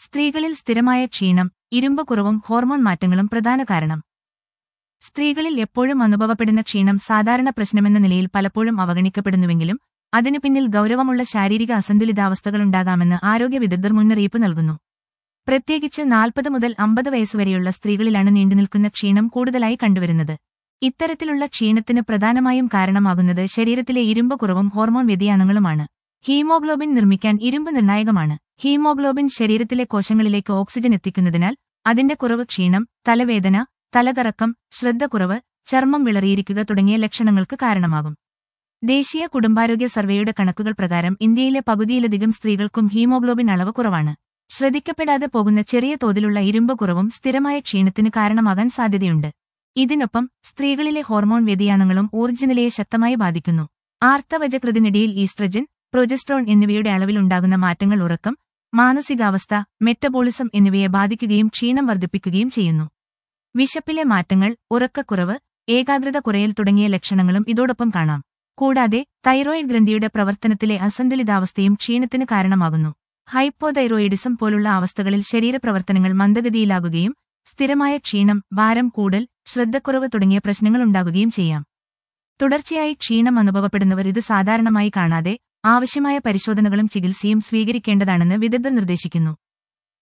സ്ത്രീകളിൽ സ്ഥിരമായ ക്ഷീണം ഇരുമ്പ് കുറവും ഹോർമോൺ മാറ്റങ്ങളും പ്രധാന കാരണം സ്ത്രീകളിൽ എപ്പോഴും അനുഭവപ്പെടുന്ന ക്ഷീണം സാധാരണ പ്രശ്നമെന്ന നിലയിൽ പലപ്പോഴും അവഗണിക്കപ്പെടുന്നുവെങ്കിലും അതിനു പിന്നിൽ ഗൗരവമുള്ള ശാരീരിക അസന്തുലിതാവസ്ഥകളുണ്ടാകാമെന്ന് ആരോഗ്യ വിദഗ്ധർ മുന്നറിയിപ്പ് നൽകുന്നു പ്രത്യേകിച്ച് നാൽപ്പത് മുതൽ അമ്പത് വയസ്സുവരെയുള്ള സ്ത്രീകളിലാണ് നീണ്ടുനിൽക്കുന്ന ക്ഷീണം കൂടുതലായി കണ്ടുവരുന്നത് ഇത്തരത്തിലുള്ള ക്ഷീണത്തിന് പ്രധാനമായും കാരണമാകുന്നത് ശരീരത്തിലെ ഇരുമ്പ് കുറവും ഹോർമോൺ വ്യതിയാനങ്ങളുമാണ് ഹീമോഗ്ലോബിൻ നിർമ്മിക്കാൻ ഇരുമ്പ് നിർണായകമാണ് ഹീമോഗ്ലോബിൻ ശരീരത്തിലെ കോശങ്ങളിലേക്ക് ഓക്സിജൻ എത്തിക്കുന്നതിനാൽ അതിന്റെ കുറവ് ക്ഷീണം തലവേദന തലകറക്കം ശ്രദ്ധക്കുറവ് ചർമ്മം വിളറിയിരിക്കുക തുടങ്ങിയ ലക്ഷണങ്ങൾക്ക് കാരണമാകും ദേശീയ കുടുംബാരോഗ്യ സർവേയുടെ കണക്കുകൾ പ്രകാരം ഇന്ത്യയിലെ പകുതിയിലധികം സ്ത്രീകൾക്കും ഹീമോഗ്ലോബിൻ അളവ് കുറവാണ് ശ്രദ്ധിക്കപ്പെടാതെ പോകുന്ന ചെറിയ തോതിലുള്ള ഇരുമ്പ് കുറവും സ്ഥിരമായ ക്ഷീണത്തിന് കാരണമാകാൻ സാധ്യതയുണ്ട് ഇതിനൊപ്പം സ്ത്രീകളിലെ ഹോർമോൺ വ്യതിയാനങ്ങളും ഊർജ്ജനിലയെ ശക്തമായി ബാധിക്കുന്നു ആർത്തവജകൃതിനിടയിൽ ഈസ്ട്രജൻ പ്രൊജസ്ട്രോൺ എന്നിവയുടെ അളവിലുണ്ടാകുന്ന മാറ്റങ്ങൾ ഉറക്കം മാനസികാവസ്ഥ മെറ്റബോളിസം എന്നിവയെ ബാധിക്കുകയും ക്ഷീണം വർദ്ധിപ്പിക്കുകയും ചെയ്യുന്നു വിശപ്പിലെ മാറ്റങ്ങൾ ഉറക്കക്കുറവ് ഏകാഗ്രത കുറയൽ തുടങ്ങിയ ലക്ഷണങ്ങളും ഇതോടൊപ്പം കാണാം കൂടാതെ തൈറോയിഡ് ഗ്രന്ഥിയുടെ പ്രവർത്തനത്തിലെ അസന്തുലിതാവസ്ഥയും ക്ഷീണത്തിന് കാരണമാകുന്നു ഹൈപ്പോതൈറോയിഡിസം പോലുള്ള അവസ്ഥകളിൽ ശരീരപ്രവർത്തനങ്ങൾ മന്ദഗതിയിലാകുകയും സ്ഥിരമായ ക്ഷീണം ഭാരം കൂടൽ ശ്രദ്ധക്കുറവ് തുടങ്ങിയ പ്രശ്നങ്ങൾ ഉണ്ടാകുകയും ചെയ്യാം തുടർച്ചയായി ക്ഷീണം അനുഭവപ്പെടുന്നവർ ഇത് സാധാരണമായി കാണാതെ ആവശ്യമായ പരിശോധനകളും ചികിത്സയും സ്വീകരിക്കേണ്ടതാണെന്ന് വിദഗ്ധർ നിർദ്ദേശിക്കുന്നു